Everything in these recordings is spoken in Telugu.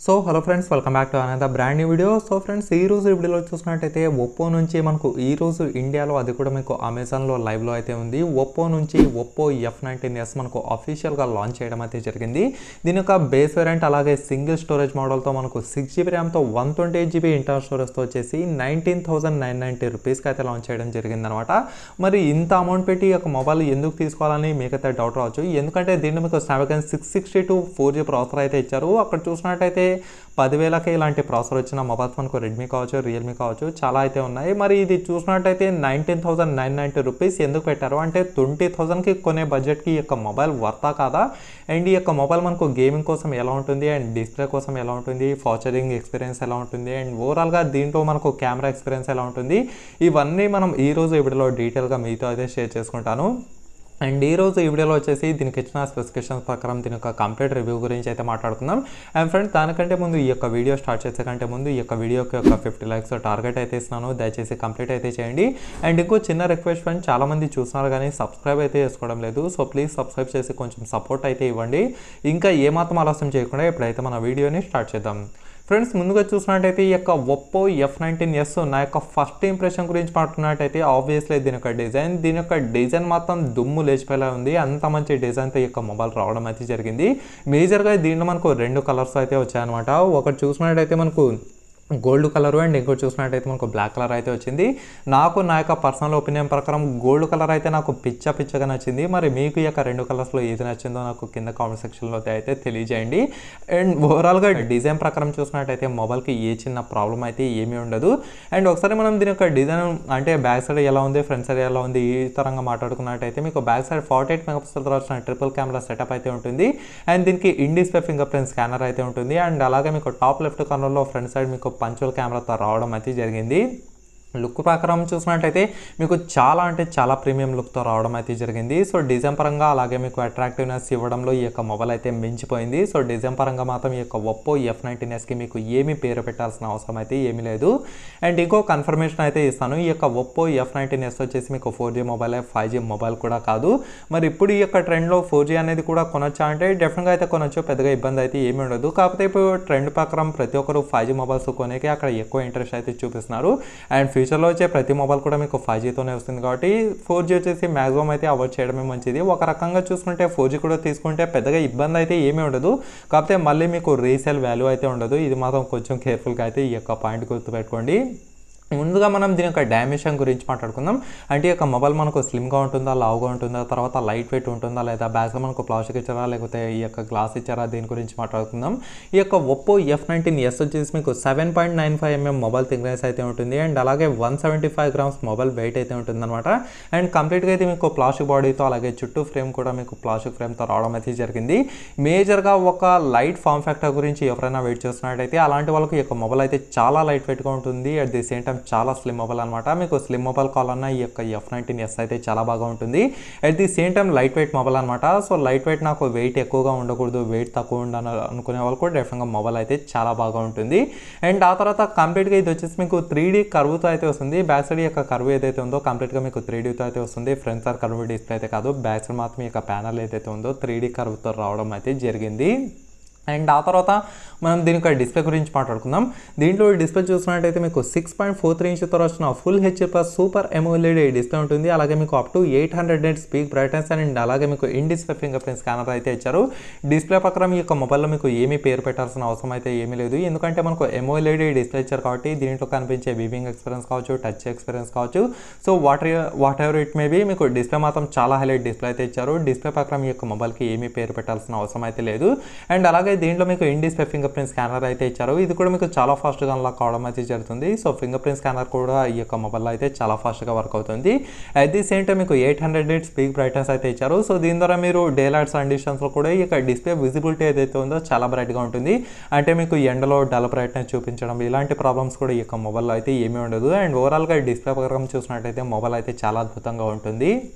so hello friends welcome back to another brand new video so friends ఈ రోజు వీడియోలో చూసినట్టయితే ఒప్పో నుంచి మనకు ఈ రోజు ఇండియాలో అది కూడా మీకు అమెజాన్లో లైవ్లో అయితే ఉంది ఒప్పో నుంచి ఒప్పో ఎఫ్ నైన్టీన్ ఎస్ మనకు అఫీషియల్గా లాంచ్ చేయడం అయితే జరిగింది దీని యొక్క బేస్ వేరియంట్ అలాగే సింగిల్ స్టోరేజ్ మోడల్తో మనకు సిక్స్ జీబీ ర్యామ్తో one twenty eight GB internal స్టోరేజ్తో వచ్చేసి నైన్టీన్ థౌసండ్ నైన్ నైంటీ రూపీస్కి అయితే లాంచ్ చేయడం జరిగిందనమాట మరి ఇంత అమౌంట్ పెట్టి ఈ యొక్క మొబైల్ ఎందుకు తీసుకోవాలని మీకైతే డౌట్ రావచ్చు ఎందుకంటే దీంట్లో మీకు Snapdragon six sixty two four G processor అయితే ఇచ్చారు అక్కడ చూసినట్టయితే పదివేలకి ఇలాంటి ప్రాసెసర్ వచ్చిన మొబైల్స్ మనకు రెడ్మీ కావచ్చు రియల్మీ కావచ్చు చాలా అయితే ఉన్నాయి మరి ఇది చూసినట్టయితే nineteen thousand nine ninety rupees ఎందుకు పెట్టారు అంటే ట్వంటీ థౌసండ్కి కొనే బడ్జెట్కి ఈ యొక్క మొబైల్ వర్తా కాదా అండ్ ఈ యొక్క మొబైల్ మనకు గేమింగ్ కోసం ఎలా ఉంటుంది అండ్ డిస్ప్లే కోసం ఎలా ఉంటుంది ఫార్చరింగ్ ఎక్స్పీరియన్స్ ఎలా ఉంటుంది అండ్ ఓవరాల్గా దీంట్లో మనకు కెమెరా ఎక్స్పీరియన్స్ ఎలా ఉంటుంది ఇవన్నీ మనం ఈ రోజు ఈ వీడియోలో డీటెయిల్గా మీతో అయితే షేర్ చేసుకుంటాను అండ్ ఈ రోజు ఈ వీడియోలో వచ్చేసి దీనికి ఇచ్చిన స్పెసిఫికేషన్స్ ప్రకారం దీని యొక్క కంప్లీట్ రివ్యూ గురించి అయితే మాట్లాడుకుందాం అండ్ ఫ్రెండ్స్ దానికంటే ముందు ఈ యొక్క వీడియో స్టార్ట్ చేసే కంటే ముందు ఈ యొక్క వీడియోకి ఒక ఫిఫ్టీ లైక్స్ టార్గెట్ అయితే ఇస్తున్నాను దయచేసి కంప్లీట్ అయితే చేయండి అండ్ ఇంకో చిన్న రిక్వెస్ట్ ఫ్రెండ్ చాలామంది చూస్తున్నారు కానీ సబ్స్క్రైబ్ అయితే చేసుకోవడం లేదు సో ప్లీజ్ సబ్స్క్రైబ్ చేసి కొంచెం సపోర్ట్ అయితే ఇవ్వండి ఇంకా ఏమాత్రం ఆలస్యం చేయకుండా ఇప్పుడైతే మన వీడియోని స్టార్ట్ చేద్దాం ఫ్రెండ్స్ ముందుగా చూసినట్టయితే ఈ యొక్క ఒప్పో ఎఫ్ నైన్టీన్ ఎస్ నా యొక్క ఫస్ట్ ఇంప్రెషన్ గురించి మాట్లాడినట్టయితే ఆబ్వియస్లీ దీని యొక్క డిజైన్ దీని యొక్క డిజైన్ మాత్రం దుమ్ము లేచిపోయేలా ఉంది అంత మంచి డిజైన్తో ఈ యొక్క మొబైల్ రావడం అయితే జరిగింది మేజర్గా దీంట్లో మనకు రెండు కలర్స్ అయితే వచ్చాయన్నమాట ఒకటి చూసినట్టయితే మనకు గోల్డ్ కలర్ అండ్ ఇంకోటి చూసినట్టయితే మనకు బ్లాక్ కలర్ అయితే వచ్చింది నాకు నా యొక్క పర్సనల్ ఒపీనియన్ ప్రకారం గోల్డ్ కలర్ అయితే నాకు పిచ్చ పిచ్చగా నచ్చింది మరి మీకు ఈ యొక్క రెండు కలర్స్లో ఏది నచ్చిందో నాకు కింద కామెంట్ సెక్షన్లో అయితే తెలియజేయండి అండ్ ఓవరాల్గా డిజైన్ ప్రకారం చూసినట్టయితే మొబైల్కి ఏ చిన్న ప్రాబ్లం అయితే ఏమీ ఉండదు అండ్ ఒకసారి మనం దీని యొక్క డిజైన్ అంటే బ్యాక్ సైడ్ ఎలా ఉంది ఫ్రంట్ సైడ్ ఎలా ఉంది ఈ తరంగా మాట్లాడుకున్నట్టయితే మీకు back side forty eight megapixel వచ్చిన ట్రిపుల్ కెమెరా సెటప్ అయితే ఉంటుంది అండ్ దీనికి in display fingerprint scanner అయితే ఉంటుంది అండ్ అలాగే మీకు టాప్ లెఫ్ట్ కార్నర్లో ఫ్రంట్ సైడ్ మీకు పంచువల్ కెమెరాతో రావడం అయితే జరిగింది లుక్ ప్రకారం చూసినట్టయితే మీకు చాలా అంటే చాలా ప్రీమియం లుక్తో రావడం అయితే జరిగింది సో డిజైన్ పరంగా అలాగే మీకు అట్రాక్టివ్నెస్ ఇవ్వడంలో ఈ యొక్క మొబైల్ అయితే మించిపోయింది సో డిజైన్ పరంగా మాత్రం ఈ యొక్క ఒప్పో ఎఫ్ నైన్టీన్ ఎస్కి మీకు ఏమీ పేరు పెట్టాల్సిన అవసరం అయితే ఏమీ లేదు అండ్ ఇంకో కన్ఫర్మేషన్ అయితే ఇస్తాను ఈ యొక్క ఒప్పో ఎఫ్ నైన్టీన్ ఎస్ వచ్చేసి మీకు four G mobile five G mobile కూడా కాదు మరి ఇప్పుడు ఈ యొక్క ట్రెండ్లో ఫోర్ జీ అనేది కూడా కొనొచ్చా అంటే డెఫినెట్గా అయితే కొనొచ్చు పెద్దగా ఇబ్బంది అయితే ఏమీ ఉండదు కాకపోతే ఇప్పుడు ట్రెండ్ ప్రకారం ప్రతి ఒక్కరు ఫైవ్ జీ మొబైల్స్ కొనేకి అక్కడ ఎక్కువ ఇంట్రెస్ట్ అయితే చూపిస్తున్నారు అండ్ ఫ్యూచర్లో వచ్చే ప్రతి మొబైల్ కూడా మీకు ఫైవ్ జీతోనే వస్తుంది కాబట్టి ఫోర్ జీ వచ్చేసి మ్యాక్సిమం అయితే అవాయిడ్ చేయడమే మంచిది ఒక రకంగా చూసుకుంటే ఫోర్ జీ కూడా తీసుకుంటే పెద్దగా ఇబ్బంది అయితే ఏమీ ఉండదు కాకపోతే మళ్ళీ మీకు రీసేల్ వాల్యూ అయితే ఉండదు ఇది మాత్రం కొంచెం కేర్ఫుల్గా అయితే ఈ యొక్క పాయింట్ గుర్తుపెట్టుకోండి ముందుగా మనం దీని యొక్క డైమెన్షన్ గురించి మాట్లాడుకుందాం అంటే ఈ యొక్క మొబైల్ మనకు స్లిమ్గా ఉంటుందా లావుగా ఉంటుందా తర్వాత లైట్ వెయిట్ ఉంటుందా లేదా బ్యాగ్లో మనకు ప్లాస్టిక్ ఇచ్చారా లేకపోతే ఈ యొక్క గ్లాస్ ఇచ్చారా దీని గురించి మాట్లాడుకుందాం ఈ యొక్క ఒప్పో ఎఫ్ నైన్టీన్ ఎస్ వచ్చేసి మీకు seven point nine five mm mobile thickness అయితే ఉంటుంది అండ్ అలాగే one seventy five grams mobile weight అయితే ఉంటుంది అనమాట అండ్ కంప్లీట్గా అయితే మీకు ప్లాస్టిక్ బాడీతో అలాగే చుట్టూ ఫ్రేమ్ కూడా మీకు ప్లాస్టిక్ ఫ్రేమ్తో రావడం అయితే జరిగింది మేజర్గా ఒక లైట్ ఫామ్ ఫ్యాక్టర్ గురించి ఎవరైనా వెయిట్ చేస్తున్నట్టయితే అలాంటి వాళ్ళకి ఈ యొక్క మొబైల్ అయితే చాలా లైట్ వెయిట్గా ఉంటుంది అట్ ది సేమ్ టైం చాలా స్లిమ్ మొబైల్ అనమాట మీకు స్లిమ్ మొబైల్ కావాలన్నా ఈ యొక్క ఎఫ్ నైన్టీన్ ఎస్ అయితే చాలా బాగా ఉంటుంది at the same time light weight mobile అనమాట సో లైట్ వెయిట్ నాకు వెయిట్ ఎక్కువగా ఉండకూడదు వెయిట్ తక్కువ ఉండాలి అనుకునే వాళ్ళు కూడా డెఫినెట్గా మొబైల్ అయితే చాలా బాగా ఉంటుంది అండ్ ఆ తర్వాత కంప్లీట్గా ఇది వచ్చేసి మీకు త్రీ డీ కర్వ్తో అయితే వస్తుంది బ్యాక్ సైడ్ యొక్క కర్వ్ ఏదైతే ఉందో కంప్లీట్గా మీకు త్రీ డీతో అయితే వస్తుంది ఫ్రంట్ సైడ్ కర్వ్ డిస్ప్లే అయితే కాదు బ్యాక్ సైడ్ మాత్రం ఈ యొక్క ప్యానల్ ఏదైతే ఉందో త్రీ డీ కర్వ్తో రావడం అయితే జరిగింది అండ్ ఆ తర్వాత మనం దీని యొక్క డిస్ప్లే గురించి మాట్లాడుకుందాం దీంట్లో డిస్ప్లే చూసినట్టయితే మీకు సిక్స్ పాయింట్ ఫోర్ త్రీ ఇంచ్తో వచ్చిన full H plus super AMOLED display ఉంటుంది అలాగే మీకు up to eight hundred nits peak brightness and అలాగే మీకు in display fingerprint scanner అయితే ఇచ్చారు డిస్ప్లే ప్రకారం ఈ యొక్క మొబైల్లో మీకు ఏమీ పేరు పెట్టాల్సిన అవసరం అయితే ఏమీ లేదు ఎందుకంటే మనకు ఎమోలెడ్ డిస్ప్లే ఇచ్చారు కాబట్టి దీంట్లో కనిపించే వివింగ్ ఎక్స్పీరియన్స్ కావచ్చు టచ్ ఎక్స్పీరియన్స్ కావచ్చు so what whatever it may be మీకు డిస్ప్లే మాత్రం చాలా హైలైట్ డిస్ప్లే అయితే ఇచ్చారు డిస్ప్లే ప్రకారం ఈ యొక్క మొబైల్కి ఏమీ పేరు పెట్టాల్సిన అవసరం అయితే లేదు అండ్ అలాగే దీంట్లో మీకు in display fingerprint scanner అయితే ఇచ్చారు ఇది కూడా మీకు చాలా ఫాస్ట్గా అన్లాక్ కావడం అయితే జరుగుతుంది సో ఫింగర్ ప్రింట్ స్కానర్ కూడా ఈ యొక్క మొబైల్లో అయితే చాలా ఫాస్ట్గా వర్క్ అవుతుంది అట్ ది సేమ్ టైం మీకు ఎయిట్ హండ్రెడ్ డేట్ స్పీక్ బ్రైట్నెస్ అయితే ఇచ్చారు సో దీని ద్వారా మీరు డే లైట్స్ కండిషన్స్లో కూడా ఈ యొక్క డిస్ప్లే విజిబిలిటీ ఏదైతే ఉందో చాలా బ్రైట్గా ఉంటుంది అంటే మీకు ఎండలో డల్ బ్రైట్నెస్ చూపించడం ఇలాంటి ప్రాబ్లమ్స్ కూడా ఈ యొక్క మొబైల్లో అయితే ఏమీ ఉండదు అండ్ ఓవరాల్గా డిస్ప్లే ప్రకారం చూసినట్టయితే మొబైల్ అయితే చాలా అద్భుతంగా ఉంటుంది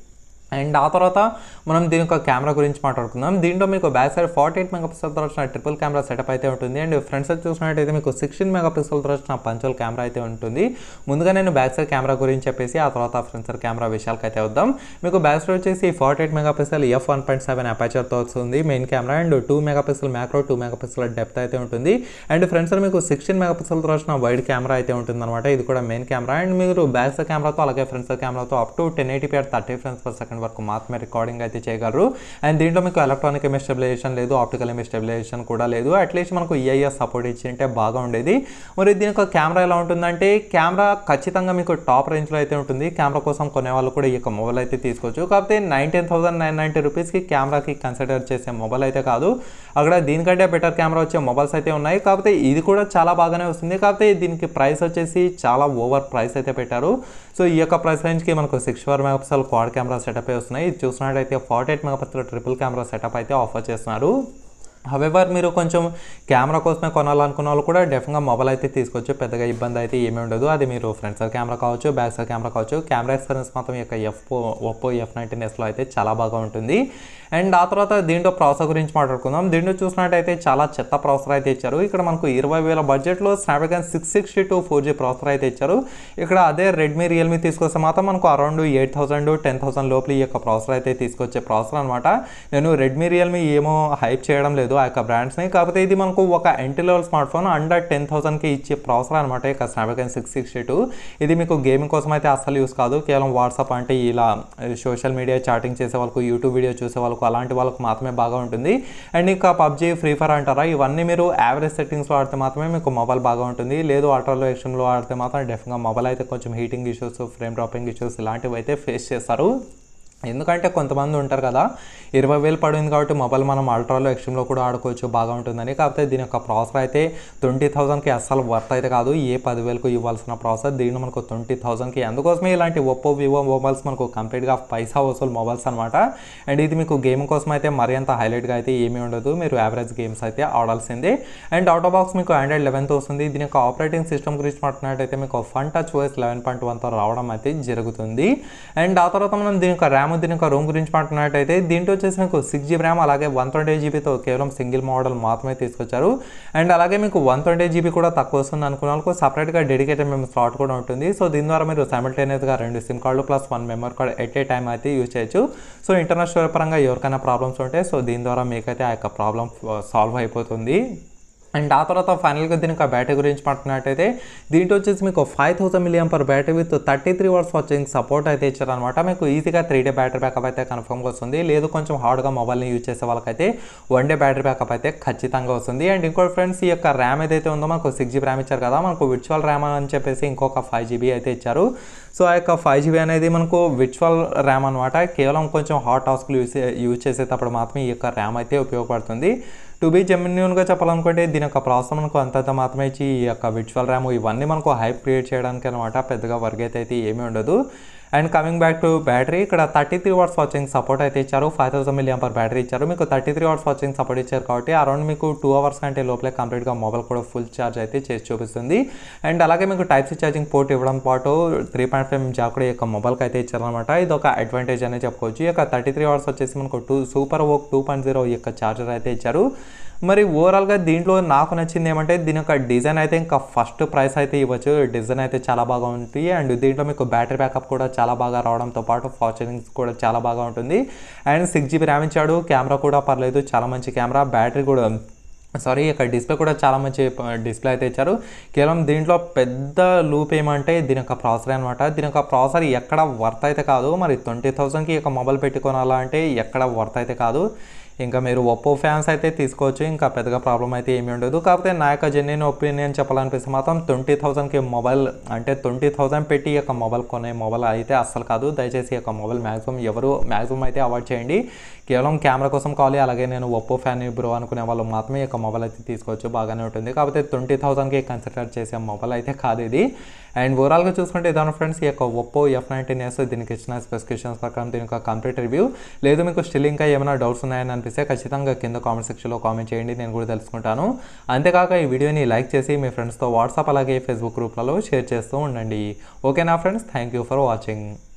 అండ్ ఆ తర్వాత మనం దీని యొక్క కెమెరా గురించి మాట్లాడుకుందాం దీంట్లో మీకు back side forty eight mega పిక్సెల్తో వచ్చిన ట్రిపుల్ కెమెరా సెటప్ అయితే ఉంటుంది అండ్ ఫ్రంట్ సైడ్ చూసినట్టయితే మీకు సిక్స్టీన్ మెగా పిక్సెల్తో వచ్చిన పంచువల్ కెమెరా అయితే ఉంటుంది ముందుగా నేను బ్యాక్ సైడ్ కెమెరా గురించి చెప్పేసి ఆ తర్వాత ఫ్రంట్ సైడ్ కెమెరా విషయాలకు అయితే వద్దాం మీకు బ్యాక్ సైడ్ వచ్చేసి forty eight mega pixel F one point seven అపాచర్తో వస్తుంది main camera and two mega pixel macro two mega pixel depth అయితే ఉంటుంది అండ్ ఫ్రంట్ సైడ్ మీకు సిక్స్టీన్ మెగా పిక్సెల్తో వచ్చిన వైడ్ కెమెరా అయితే ఉంటుంది అనమాట ఇది కూడా మెయిన్ కెమెరా అండ్ మీరు బ్యాక్ సైడ్ కెమెరాతో అలాగే ఫ్రంట్ సైడ్ కెమెరాతో up to ten eighty P thirty frames per second వరకు మాత్రమే రికార్డింగ్ అయితే చేయగలరు అండ్ దీంట్లో మీకు ఎలక్ట్రానిక్ ఇమేజ్ స్టెబిలైజేషన్ లేదు ఆప్టికల్ ఇమేజ్ స్టెబిలైజేషన్ కూడా లేదు అట్లీస్ట్ మనకు ఈఐఎస్ సపోర్ట్ ఇచ్చి ఉంటే బాగా ఉండేది మరి దీని యొక్క కెమెరా ఎలా ఉంటుందంటే కెమెరా ఖచ్చితంగా మీకు టాప్ రేంజ్లో అయితే ఉంటుంది కెమెరా కోసం కొనే వాళ్ళు కూడా ఈ యొక్క మొబైల్ అయితే తీసుకోవచ్చు కాకపోతే నైన్టీన్ థౌసండ్ నైన్ నైంటీ రూపీస్కి కెమెరాకి కన్సిడర్ చేసే మొబైల్ అయితే కాదు అక్కడ దీనికంటే బెటర్ కెమెరా వచ్చే మొబైల్స్ అయితే ఉన్నాయి కాకపోతే ఇది కూడా చాలా బాగానే వస్తుంది కాకపోతే దీనికి ప్రైస్ వచ్చేసి చాలా ఓవర్ ప్రైస్ అయితే పెట్టారు సో ఈ యొక్క ప్రైస్ రేంజ్కి మనకు six four megapixel quad camera setup వస్తున్నాయి ఇది చూసినట్టయితే forty eight megapixel triple camera setup అయితే ఆఫర్ చేస్తున్నారు హవెవర్ మీరు కొంచెం కెమెరా కోసమే కొనాలనుకున్న వాళ్ళు కూడా డెఫినెట్గా మొబైల్ అయితే తీసుకోవచ్చు పెద్దగా ఇబ్బంది అయితే ఏమీ ఉండదు అది మీరు ఫ్రంట్ సైడ్ కెమెరా కావచ్చు బ్యాక్ సైడ్ కెమెరా కావచ్చు కెమెరా ఎక్స్పీరియన్స్ మాత్రం ఈ యొక్క ఎఫ్ ఒప్పో ఎఫ్ నైన్టీన్ ఎస్లో అయితే చాలా బాగా ఉంటుంది అండ్ ఆ తర్వాత దీంట్లో ప్రాసెసర్ గురించి మాట్లాడుకుందాం దీంట్లో చూసినట్టయితే చాలా చెత్త ప్రాసెసర్ అయితే ఇచ్చారు ఇక్కడ మనకు ఇరవై వేల బడ్జెట్లో Snapdragon six sixty two four G processor అయితే ఇచ్చారు ఇక్కడ అదే రెడ్మీ రియల్మీ తీసుకొస్తే మాత్రం మనకు around eight thousand ten thousand లోపల ఈ యొక్క ప్రాసెసర్ అయితే తీసుకొచ్చే ప్రాసెసర్ అనమాట నేను రెడ్మీ రియల్మీ ఏమో హైప్ చేయడం లేదు ఆ యొక్క బ్రాండ్స్ని కాకపోతే ఇది మనకు ఒక entry level smart phone under ten థౌసండ్కి ఇచ్చే ప్రాసెసర్ అనమాట ఇక స్నాప్డ్రాగన్ సిక్స్ సిక్స్టీ టూ ఇది మీకు గేమింగ్ కోసం అయితే అస్సలు యూస్ కాదు కేవలం వాట్సాప్ అంటే ఇలా సోషల్ మీడియా చాటింగ్ చేసే వాళ్ళకు యూట్యూబ్ వీడియో చూసే వాళ్ళకు అలాంటి వాళ్ళకు మాత్రమే బాగా ఉంటుంది అండ్ ఇంకా పబ్జీ ఫ్రీ ఫైర్ అంటారా ఇవన్నీ మీరు యావరేజ్ సెట్టింగ్స్లో ఆడితే మాత్రమే మీకు మొబైల్ బాగా ఉంటుంది లేదు అల్ట్రాలో ఎక్షన్లో ఆడితే మాత్రం డెఫినెట్గా మొబైల్ అయితే కొంచెం heating issues frame dropping issues ఇలాంటివి అయితే ఫేస్ చేస్తారు ఎందుకంటే కొంతమంది ఉంటారు కదా ఇరవై వేలు పడింది కాబట్టి మొబైల్ మనం అల్ట్రాలో ఎక్స్ట్రీమ్లో కూడా ఆడుకోవచ్చు బాగా ఉంటుందని కాకపోతే దీని యొక్క ప్రాసెసర్ అయితే ట్వంటీ థౌసండ్కి అస్సలు వర్త్ అయితే కాదు ఏ పదివేలకు ఇవ్వాల్సిన ప్రాసెసర్ దీన్ని మనకు ట్వంటీ థౌసండ్కి అందుకోసమే ఇలాంటి ఒప్పో వివో మొబైల్స్ మనకు కంప్లీట్గా పైసా వసూలు మొబైల్స్ అనమాట అండ్ ఇది మీకు గేమ్ కోసం అయితే మరీ అంత హైలైట్గా అయితే ఏమీ ఉండదు మీరు యావరేజ్ గేమ్స్ అయితే ఆడాల్సిందే అండ్ అవుట్ ఆఫ్ బాక్స్ మీకు ఆండ్రాయిడ్ లెవెన్త్ వస్తుంది దీని యొక్క ఆపరేటింగ్ సిస్టమ్ గురించి మాట్లాడినట్టయితే మీకు Funtouch OS eleven point వన్తో రావడం అయితే జరుగుతుంది అండ్ ఆ తర్వాత మనం దీని యొక్క ర్యామ్ దీని యొక్క రూమ్ గురించి మాట్లాడినట్టయితే దీంట్లో వచ్చేసి మీకు సిక్స్ జీబీ ర్యామ్ అలాగే వన్ ట్వంటీ జీబీతో కేవలం సింగిల్ మోడల్ మాత్రమే తీసుకొచ్చారు అండ్ అలాగే మీకు వన్ ట్వంటీ జీబీ కూడా తక్కువ వస్తుంది అనుకున్న వాళ్ళకు సపరేట్గా డెడికేటెడ్ మేము స్లాట్ కూడా ఉంటుంది సో దీని ద్వారా మీరు సైమిల్టేనియస్గా రెండు సిమ్ కార్డులు plus one memory card at a time అయితే యూజ్ చేయొచ్చు సో ఇంటర్నేషనల్ పరంగా ఎవరికైనా ప్రాబ్లమ్స్ ఉంటే సో దీని ద్వారా మీకైతే ఆ యొక్క ప్రాబ్లం సాల్వ్ అయిపోతుంది అండ్ ఆ తర్వాత ఫైనల్గా దీనికి ఆ బ్యాటరీ గురించి మాట్లాడినట్టయితే దీంట్లో వచ్చేసి మీకు five thousand milliamp per battery with thirty three watts charging support అయితే ఇచ్చారనమాట మీకు ఈజీగా త్రీ డే బ్యాటరీ బ్యాకప్ అయితే కన్ఫర్మ్గా వస్తుంది లేదు కొంచెం హార్డ్గా మొబైల్ని యూజ్ చేసే వాళ్ళకైతే వన్ డే బ్యాటరీ బ్యాకప్ అయితే ఖచ్చితంగా వస్తుంది అండ్ ఇంకోటి ఫ్రెండ్స్ ఈ యొక్క ర్యామ్ ఏదైతే ఉందో మనకు సిక్స్ జీబీ ర్యామ్ ఇచ్చారు కదా మనకు విర్చువల్ ర్యామ్ అని చెప్పేసి ఇంకొక ఫైవ్ జీబీ అయితే ఇచ్చారు సో ఆ యొక్క ఫైవ్ జీబీ అనేది మనకు విర్చువల్ ర్యామ్ అనమాట కేవలం కొంచెం హాట్ టాస్క్లు యూస్ యూజ్ చేసేటప్పుడు మాత్రమే ఈ యొక్క ర్యామ్ అయితే ఉపయోగపడుతుంది టు బీ జెన్యున్గా చెప్పాలనుకుంటే దీని యొక్క ప్రాసెస్ మనకు అంతంత మాత్రమే ఇచ్చి ఈ యొక్క విర్చువల్ ర్యామ్ ఇవన్నీ మనకు హైప్ క్రియేట్ చేయడానికి అనమాట పెద్దగా వర్క్ అయితే అయితే ఏమీ ఉండదు and coming back to battery ఇక్కడ thirty three watts charging support అయితే ఇచ్చారు five thousand milliamp per battery ఇచ్చారు మీకు thirty three watts charging support ఇచ్చారు కాబట్టి అరౌండ్ మీకు టూ అవర్స్ కంటే లోపలే కంప్లీట్గా మొబైల్ కూడా ఫుల్ ఛార్జ్ అయితే చేసి చూపిస్తుంది అండ్ అలాగే మీకు టైప్ సి ఛార్జింగ్ పోర్ట్ ఇవ్వడం పాటు త్రీ పాయింట్ ఫైవ్ జాక్ కూడా ఈ యొక్క మొబైల్కి అయితే ఇచ్చారనమాట ఇది ఒక అడ్వాంటేజ్ అనే చెప్పుకోవచ్చు ఈ యొక్క థర్టీ త్రీ అవర్స్ వచ్చేసి మనకు two super VOOC two point zero ఈ యొక్క ఛార్జర్ అయితే ఇచ్చారు మరి ఓవరాల్గా దీంట్లో నాకు నచ్చింది ఏమంటే దీని యొక్క డిజైన్ అయితే ఇంకా ఫస్ట్ ప్రైస్ అయితే ఇవ్వచ్చు డిజైన్ అయితే చాలా బాగా ఉంటుంది అండ్ దీంట్లో మీకు బ్యాటరీ బ్యాకప్ కూడా చాలా బాగా రావడంతో పాటు ఫార్చునింగ్స్ కూడా చాలా బాగా ఉంటుంది అండ్ సిక్స్ జీబీ ర్యామ్ ఇచ్చాడు కెమెరా కూడా పర్లేదు చాలా మంచి కెమెరా బ్యాటరీ కూడా సారీ ఇక్కడ డిస్ప్లే కూడా చాలా మంచి డిస్ప్లే అయితే ఇచ్చారు కేవలం దీంట్లో పెద్ద లూప్ ఏమంటే దీని యొక్క ప్రాసెసర్ అనమాట దీని యొక్క ప్రాసెసర్ ఎక్కడ వర్త్ అయితే కాదు మరి ట్వంటీ థౌసండ్కి ఒక మొబైల్ పెట్టుకోనాలా అంటే ఎక్కడ వర్త్ అయితే కాదు ఇంకా మీరు ఒప్పో ఫ్యాన్స్ అయితే తీసుకోవచ్చు ఇంకా పెద్దగా ప్రాబ్లం అయితే ఏమీ ఉండదు కాకపోతే నా యొక్క జెన్యున్ ఒపీనియన్ చెప్పాలనిపిస్తే మాత్రం ట్వంటీ థౌసండ్కి మొబైల్ అంటే ట్వంటీ థౌసండ్ పెట్టి ఈ యొక్క మొబైల్ కొనే మొబైల్ అయితే అస్సలు కాదు దయచేసి ఈ యొక్క మొబైల్ మ్యాక్సిమం ఎవరు మ్యాక్సిమం అయితే అవాయిడ్ చేయండి కేవలం కెమెరా కోసం కావాలి అలాగే నేను ఒప్పో ఫ్యాన్ బ్రో అనుకునే వాళ్ళు మాత్రమే ఈ యొక్క మొబైల్ అయితే తీసుకోవచ్చు బాగానే ఉంటుంది కాకపోతే ట్వంటీ థౌసండ్కి కన్సిడర్ చేసే మొబైల్ అయితే కాదు ఇది అండ్ ఓవరాల్గా చూసుకుంటే ఇదాను ఫ్రెండ్స్ ఈ యొక్క ఒప్పో ఎఫ్ నైన్టీన్ ఎస్ దీనికి ఇచ్చిన స్పెసిఫికేషన్స్ ప్రకారం దీని యొక్క కంప్లీట్ రివ్యూ లేదు మీకు స్టిల్ ఇంకా ఏమైనా డౌట్స్ ఉన్నాయని అనిపిస్తే ఖచ్చితంగా కింద కామెంట్ సెక్షన్లో కామెంట్ చేయండి నేను కూడా తెలుసుకుంటాను అంతేకాక ఈ వీడియోని లైక్ చేసి మీ ఫ్రెండ్స్తో వాట్సాప్ అలాగే ఫేస్బుక్ గ్రూప్లలో షేర్ చేస్తూ ఉండండి ఓకేనా friends thank you for watching